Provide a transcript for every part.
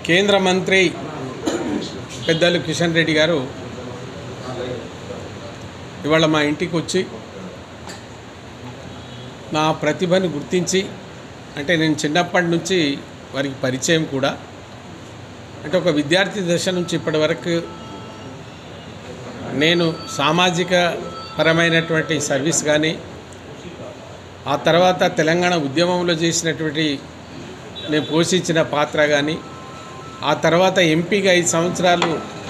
కేంద్ర మంత్రి పెద్దలు కిషన్ రెడ్డి గారు ఇవాళ మా ఇంటికి వచ్చి నా ప్రతిభను గుర్తించి అంటే నేను చిన్నప్పటి నుంచి వారికి పరిచయం కూడా అంటే ఒక విద్యార్థి దశ నుంచి ఇప్పటి వరకు నేను సామాజిక పరమైనటువంటి సర్వీస్ కానీ ఆ తర్వాత తెలంగాణ ఉద్యమంలో చేసినటువంటి నేను పోషించిన పాత్ర కానీ ఆ తర్వాత ఎంపీగా ఐదు సంవత్సరాలు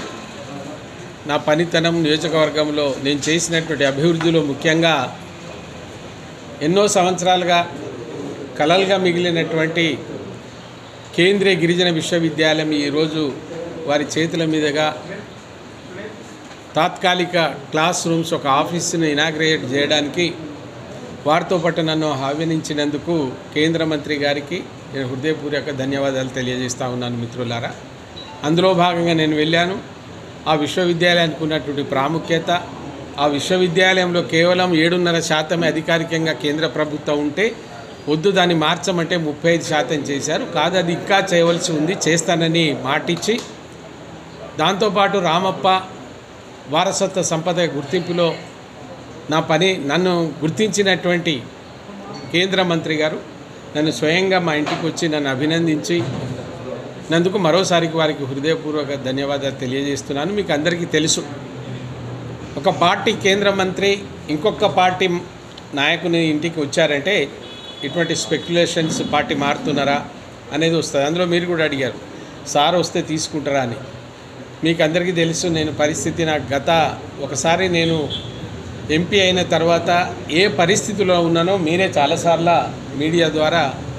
నా పనితనం నియోజకవర్గంలో నేను చేసినటువంటి అభివృద్ధిలో ముఖ్యంగా ఎన్నో సంవత్సరాలుగా కలలుగా మిగిలినటువంటి కేంద్రీయ గిరిజన విశ్వవిద్యాలయం ఈరోజు వారి చేతుల మీదుగా తాత్కాలిక క్లాస్ రూమ్స్ ఒక ఆఫీస్ని ఇనాగ్రేట్ చేయడానికి వారితో పాటు నన్ను ఆహ్వానించినందుకు కేంద్ర మంత్రి గారికి నేను హృదయపూర్వక ధన్యవాదాలు తెలియజేస్తా ఉన్నాను మిత్రులారా అందులో భాగంగా నేను వెళ్ళాను ఆ విశ్వవిద్యాలయానికి ఉన్నటువంటి ప్రాముఖ్యత ఆ విశ్వవిద్యాలయంలో కేవలం ఏడున్నర శాతమే అధికారికంగా కేంద్ర ప్రభుత్వం ఉంటే వద్దు దాన్ని మార్చమంటే ముప్పై ఐదు శాతం చేశారు కాదు అది ఇంకా చేయవలసి ఉంది చేస్తానని మాటిచ్చి దాంతోపాటు రామప్ప వారసత్వ సంపద గుర్తింపులో నా పని నన్ను గుర్తించినటువంటి కేంద్ర మంత్రి గారు నన్ను స్వయంగా మా ఇంటికి వచ్చి నన్ను అభినందించి నందుకు మరోసారికి వారికి హృదయపూర్వక ధన్యవాదాలు తెలియజేస్తున్నాను మీకు అందరికీ తెలుసు ఒక పార్టీ కేంద్ర మంత్రి ఇంకొక పార్టీ నాయకుని ఇంటికి వచ్చారంటే ఇటువంటి స్పెక్యులేషన్స్ పార్టీ మారుతున్నారా అనేది వస్తుంది అందులో మీరు కూడా అడిగారు సార్ వస్తే తీసుకుంటారా అని మీకు అందరికీ తెలుసు నేను పరిస్థితి నాకు గత ఒకసారి నేను ఎంపీ అయిన తర్వాత ఏ పరిస్థితిలో ఉన్నానో మీరే చాలాసార్లు మీడియా ద్వారా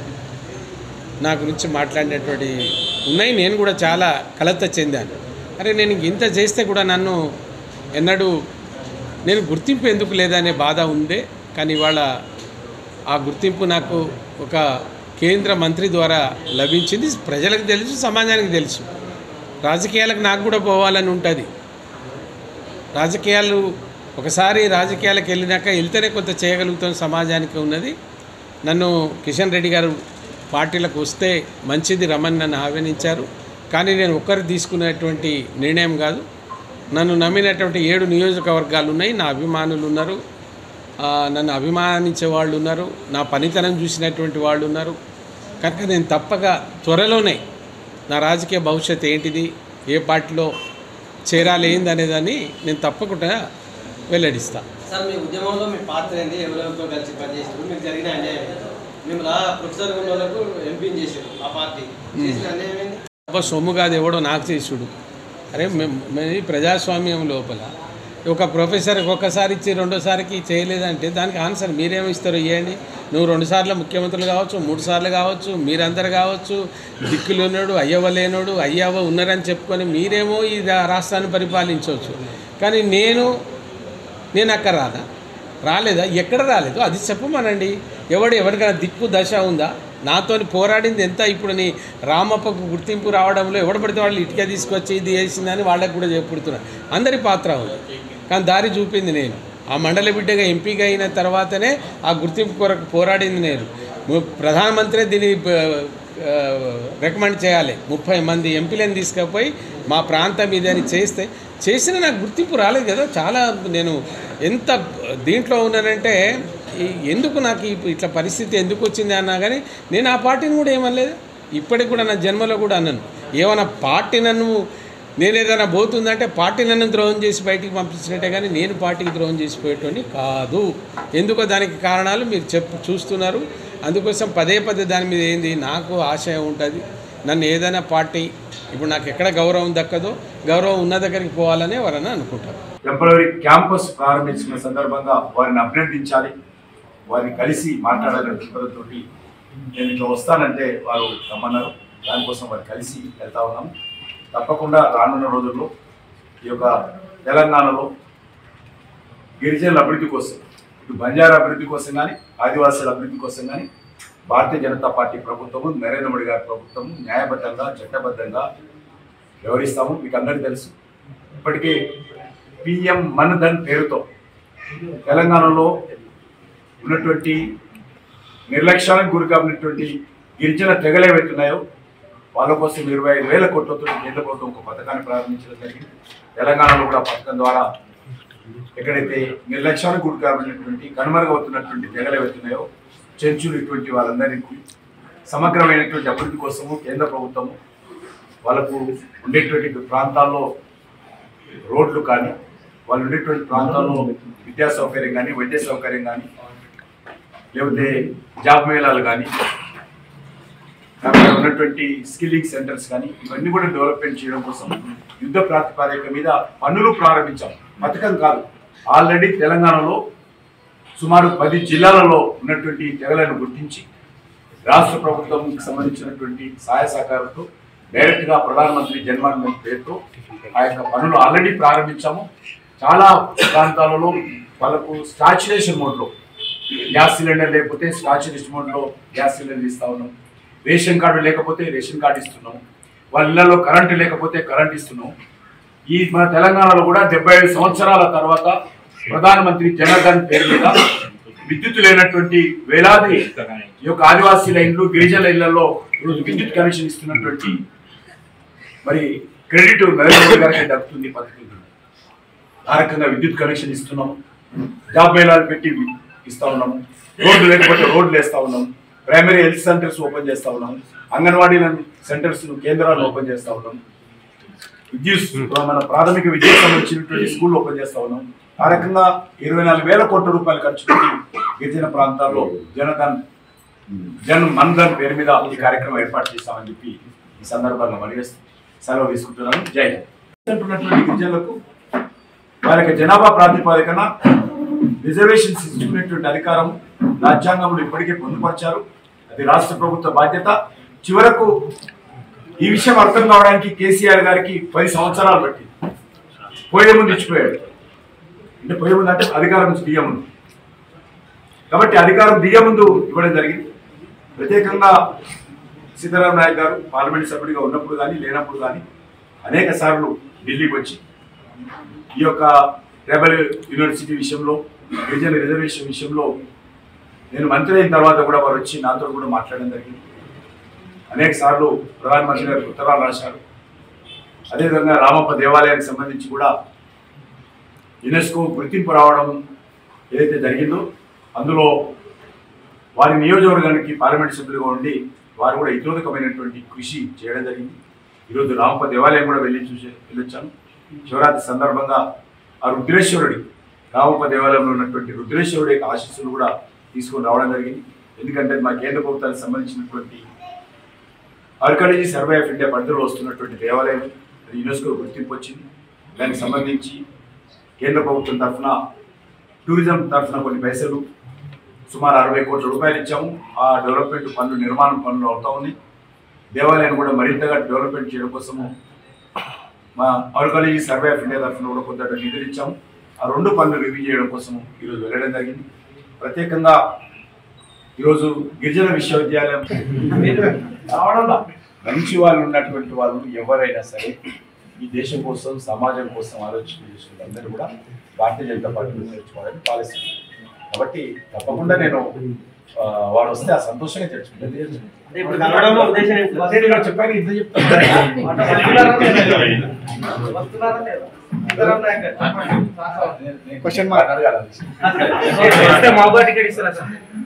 నా గురించి మాట్లాడినటువంటి ఉన్నాయి నేను కూడా చాలా కలత చెందాను అరే నేను ఇంత చేస్తే కూడా నన్ను ఎన్నడూ నేను గుర్తింపు ఎందుకు లేదనే బాధ ఉందే కానీ ఇవాళ ఆ గుర్తింపు నాకు ఒక కేంద్ర మంత్రి ద్వారా లభించింది ప్రజలకు తెలుసు సమాజానికి తెలుసు రాజకీయాలకు నాకు కూడా పోవాలని ఉంటుంది రాజకీయాలు ఒకసారి రాజకీయాలకు వెళ్ళినాక వెళ్తేనే కొంత చేయగలుగుతాం సమాజానికి ఉన్నది నన్ను కిషన్ రెడ్డి గారు పార్టీలకు వస్తే మంచిది రమ్మని నన్ను ఆహ్వానించారు కానీ నేను ఒక్కరు తీసుకునేటువంటి నిర్ణయం కాదు నన్ను నమ్మినటువంటి ఏడు నియోజకవర్గాలు ఉన్నాయి నా అభిమానులు ఉన్నారు ఆ, నన్ను అభిమానించే వాళ్ళు ఉన్నారు నా పనితనం చూసినటువంటి వాళ్ళు ఉన్నారు కనుక నేను తప్పక త్వరలోనే నా రాజకీయ భవిష్యత్తు ఏంటిది ఏ పార్టీలో చేరాలి ఏంది అనేదాన్ని నేను తప్పకుండా వెల్లడిస్తాను సార్ మీ ఉద్యమంలో మీ పాత్ర ఏంటి ఎవరెవరితో కలిసి పనిచేసారు మీకు జరిగిన అన్యాయం ఏంటి? మిమ్మల్ని ఆ ప్రొఫెసర్ ఉన్న వాళ్ళకు ఎంపీని చేశారు ఆ పార్టీ చేసిన అన్యాయం ఏంటి అబ్బా సొమ్ము కాదు ఎవడో నాకు చేసుడు అరే మేము మేము ప్రజాస్వామ్యం లోపల ఒక ప్రొఫెసర్ ఒక్కసారి ఇచ్చి రెండోసారికి చేయలేదంటే దానికి ఆన్సర్ మీరేమి ఇస్తారో ఇవ్వండి నువ్వు రెండు సార్లు ముఖ్యమంత్రులు కావచ్చు మూడు సార్లు కావచ్చు మీరందరు కావచ్చు దిక్కులున్నాడు అయ్యవ లేనోడు అయ్యవ ఉన్నారని చెప్పుకొని మీరేమో ఈ రా- రాష్ట్రాన్ని పరిపాలించవచ్చు కానీ నేను నేను అక్కడ రాదా రాలేదా ఎక్కడ రాలేదు అది చెప్పమనండి ఎవడు ఎవరికైనా దిక్కు దశ ఉందా నాతోని పోరాడింది ఎంత ఇప్పుడు నీ రామప్పకు గుర్తింపు రావడంలో ఎవడు పడితే వాళ్ళు ఇటుక తీసుకొచ్చి ఇది వేసిందని వాళ్ళకి కూడా చెప్పుడుతున్నారు అందరి పాత్ర ఉంది కానీ దారి చూపింది నేను ఆ మండల బిడ్డగా ఎంపీగా అయిన తర్వాతనే ఆ గుర్తింపు కొరకు పోరాడింది నేను ము- ప్రధానమంత్రి దీన్ని రికమెండ్ చేయాలి ముప్పై మంది ఎంపీలను తీసుకుపోయి మా ప్రాంతం ఇది అని చేస్తే చేసిన నాకు గుర్తింపు రాలేదు కదా చాలా నేను ఎంత దీంట్లో ఉన్నానంటే ఈ- ఎందుకు నాకు ఈ- ఇట్లా పరిస్థితి ఎందుకు వచ్చింది అన్నా కానీ నేను ఆ పార్టీని కూడా ఏమనలేదు ఇప్పటికి కూడా నా జన్మలో కూడా అన్నాను ఏమైనా పార్టీ నన్ను నేను ఏదైనా పోతుందంటే పార్టీ నన్ను ద్రోహం చేసి బయటికి పంపించినట్టే కానీ నేను పార్టీకి ద్రోహం చేసిపోయేటోని కాదు ఎందుకో దానికి కారణాలు మీరు చెప్పు చూస్తున్నారు అందుకోసం పదే పదే దాని మీద ఏంది నాకు ఆశయం ఉంటుంది నన్ను ఏదైనా పార్టీ ఇప్పుడు నాకు ఎక్కడ గౌరవం దక్కదో గౌరవం ఉన్న దగ్గరికి పోవాలని ఎవరన్నా అనుకుంటారు టెంపరీ క్యాంపస్ ప్రారంభించిన సందర్భంగా వారిని అభినందించాలి వారిని కలిసి మాట్లాడాలనే దృక్పథంతో నేను ఇట్లా వస్తానంటే వారు రమ్మన్నారు దానికోసం వారు కలిసి వెళ్తా ఉన్నాం తప్పకుండా రానున్న రోజుల్లో ఈ యొక్క తెలంగాణలో గిరిజనుల అభివృద్ధి కోసం ఇటు బంజారా అభివృద్ధి కోసం కానీ ఆదివాసుల అభివృద్ధి కోసం కానీ భారతీయ జనతా పార్టీ ప్రభుత్వము నరేంద్ర మోడీ గారి ప్రభుత్వము న్యాయబద్ధంగా చట్టబద్ధంగా వ్యవహరిస్తాము మీకు అందరికీ తెలుసు ఇప్పటికే పిఎం మన్ధన్ పేరుతో తెలంగాణలో ఉన్నటువంటి నిర్లక్ష్యానికి గురి కాబడినటువంటి గిరిజన తెగలు ఏవైతున్నాయో వాళ్ళ కోసం ఇరవై ఐదు వేల కోట్లతో కేంద్ర ప్రభుత్వం ఒక పథకాన్ని ప్రారంభించడం జరిగింది తెలంగాణలో కూడా ఆ పథకం ద్వారా ఎక్కడైతే నిర్లక్ష్యానికి గురి కాబడినటువంటి కనుమరుగవుతున్నటువంటి తెగలు వెళ్తున్నాయో చెంచులు ఇటువంటి వాళ్ళందరికీ సమగ్రమైనటువంటి అభివృద్ధి కోసము కేంద్ర ప్రభుత్వము వాళ్ళకు ఉండేటువంటి ప్రాంతాల్లో రోడ్లు కానీ వాళ్ళు ఉండేటువంటి ప్రాంతాల్లో విద్యా సౌకర్యం కానీ వైద్య సౌకర్యం కానీ లేకపోతే జాబ్ మేళాలు కానీ అక్కడ ఉన్నటువంటి స్కిల్లింగ్ సెంటర్స్ కానీ ఇవన్నీ కూడా డెవలప్మెంట్ చేయడం కోసం యుద్ధ ప్రాతిపదిక మీద పనులు ప్రారంభించాం పథకం కాదు ఆల్రెడీ తెలంగాణలో సుమారు పది జిల్లాలలో ఉన్నటువంటి తెగలను గుర్తించి రాష్ట్ర ప్రభుత్వంకి సంబంధించినటువంటి సహాయ సహకారంతో డైరెక్ట్ గా ప్రధానమంత్రి జన్మదిన పేరుతో ఆ యొక్క పనులు ఆల్రెడీ ప్రారంభించాము చాలా ప్రాంతాలలో వాళ్ళకు స్టాచ్యురేషన్ మోడ్లో గ్యాస్ సిలిండర్ లేకపోతే స్టాచ్యురేషన్ మోడ్లో గ్యాస్ సిలిండర్ ఇస్తా ఉన్నాం రేషన్ కార్డు లేకపోతే రేషన్ కార్డు ఇస్తున్నాం వాళ్ళ ఇళ్లలో కరెంటు లేకపోతే కరెంట్ ఇస్తున్నాం ఈ మన తెలంగాణలో కూడా డెబ్బై ఐదు సంవత్సరాల తర్వాత ప్రధానమంత్రి జనధన్ పేరు మీద విద్యుత్ లేనటువంటి వేలాది ఈ యొక్క ఆదివాసీల ఇండ్లు గిరిజనుల ఇళ్లలో ఈరోజు విద్యుత్ కనెక్షన్ ఇస్తున్నటువంటి మరి క్రెడిట్ నరేంద్ర మోడీ గారికి దక్కుతుంది ఈ పథకం కింద. ఆ రకంగా విద్యుత్ కనెక్షన్ ఇస్తున్నాం జాబ్ మేళాలు పెట్టి ఇస్తా ఉన్నాము రోడ్లు లేకపోతే రోడ్లు వేస్తా ఉన్నాం ప్రైమరీ హెల్త్ సెంటర్స్ ఓపెన్ చేస్తా ఉన్నాం అంగన్వాడీ సెంటర్స్ కేంద్రాలు ఓపెన్ చేస్తా ఉన్నాం విద్యుత్ మన ప్రాథమిక విద్యకు సంబంధించినటువంటి స్కూల్ ఓపెన్ చేస్తా ఉన్నాం ఆ రకంగా ఇరవై నాలుగు వేల కోట్ల రూపాయలు ఖర్చు పెట్టి గిరిజన ప్రాంతాల్లో జనధన్ జన్ మన్ ధన్ పేరు మీద ఈ కార్యక్రమం ఏర్పాటు చేస్తామని చెప్పి ఈ సందర్భంగా మరి సెలవు తీసుకుంటున్నాను జై హింద్. ఉన్నటువంటి గిరిజనులకు వారి యొక్క జనాభా ప్రాతిపదికన రిజర్వేషన్స్ ఇచ్చుకునేటువంటి అధికారం రాజ్యాంగంలో ఇప్పటికే పొందుపరిచారు అది రాష్ట్ర ప్రభుత్వ బాధ్యత చివరకు ఈ విషయం అర్థం కావడానికి కేసీఆర్ గారికి పది సంవత్సరాలు పట్టింది పోయే ముందు ఇచ్చిపోయాడు అంటే పోయే ముందు అంటే అధికారం నుంచి దిగే ముందు కాబట్టి అధికారం దిగే ముందు ఇవ్వడం జరిగింది ప్రత్యేకంగా సీతారాం నాయక్ గారు పార్లమెంట్ సభ్యుడిగా ఉన్నప్పుడు కానీ లేనప్పుడు కానీ అనేక సార్లు ఢిల్లీకి వచ్చి ఈ యొక్క ట్రైబల్ యూనివర్సిటీ విషయంలో గిరిజన రిజర్వేషన్ విషయంలో నేను మంత్రి అయిన తర్వాత కూడా వారు వచ్చి నాతో కూడా మాట్లాడడం జరిగింది అనేక సార్లు ప్రధానమంత్రి గారికి ఉత్తరాలు రాశారు అదేవిధంగా రామప్ప దేవాలయానికి సంబంధించి కూడా యునెస్కో గుర్తింపు రావడం ఏదైతే జరిగిందో అందులో వారి నియోజకవర్గానికి పార్లమెంట్ సభ్యులుగా ఉండి వారు కూడా ఇతోదకమైనటువంటి కృషి చేయడం జరిగింది ఈరోజు రామప్ప దేవాలయం కూడా వెళ్ళి చూసి వెళ్ళొచ్చాను శివరాత్రి సందర్భంగా ఆ రుద్రేశ్వరుడి రామప్ప దేవాలయంలో ఉన్నటువంటి రుద్రేశ్వరుడి యొక్క ఆశీస్సులు కూడా తీసుకొని రావడం జరిగింది ఎందుకంటే మా కేంద్ర ప్రభుత్వానికి సంబంధించినటువంటి ఆర్కాలజీ సర్వే ఆఫ్ ఇండియా పరిధిలో వస్తున్నటువంటి దేవాలయం అది యునెస్కో గుర్తింపు వచ్చింది దానికి సంబంధించి కేంద్ర ప్రభుత్వం తరఫున టూరిజం తరఫున కొన్ని పైసలు సుమారు అరవై కోట్ల రూపాయలు ఇచ్చాము ఆ డెవలప్మెంట్ పనులు నిర్మాణం పనులు అవుతా ఉన్నాయి దేవాలయాన్ని కూడా మరింతగా డెవలప్మెంట్ చేయడం కోసము మా ఆర్కాలజీ సర్వే ఆఫ్ ఇండియా తరఫున కూడా కొంత నిధులు ఇచ్చాము ఆ రెండు పనులు రివ్యూ చేయడం కోసం ఈరోజు వెళ్ళడం జరిగింది ప్రత్యేకంగా ఈరోజు గిరిజన విశ్వవిద్యాలయం మంచి వాళ్ళు ఉన్నటువంటి వాళ్ళు ఎవరైనా సరే ఈ దేశం కోసం సమాజం కోసం ఆలోచన చేసిన అందరూ కూడా భారతీయ జనతా పార్టీలో చేర్చుకోవాలని పాలసీ ఉంది. కాబట్టి తప్పకుండా నేను ఆ, వాడు వస్తే ఆ సంతోషంగా తెచ్చుకుంటాను అంటే ఇప్పుడు కలవడంలో ఉద్దేశం ఏంటి? అదే నేను చెప్పాను ఇంత చెప్తాను వస్తున్నారా లేదా? సీతారాం నాయక్ గారు. క్వశ్చన్ మార్క్ అడగాలి వస్తే మహబూబా టికెట్ ఇస్తారా సార్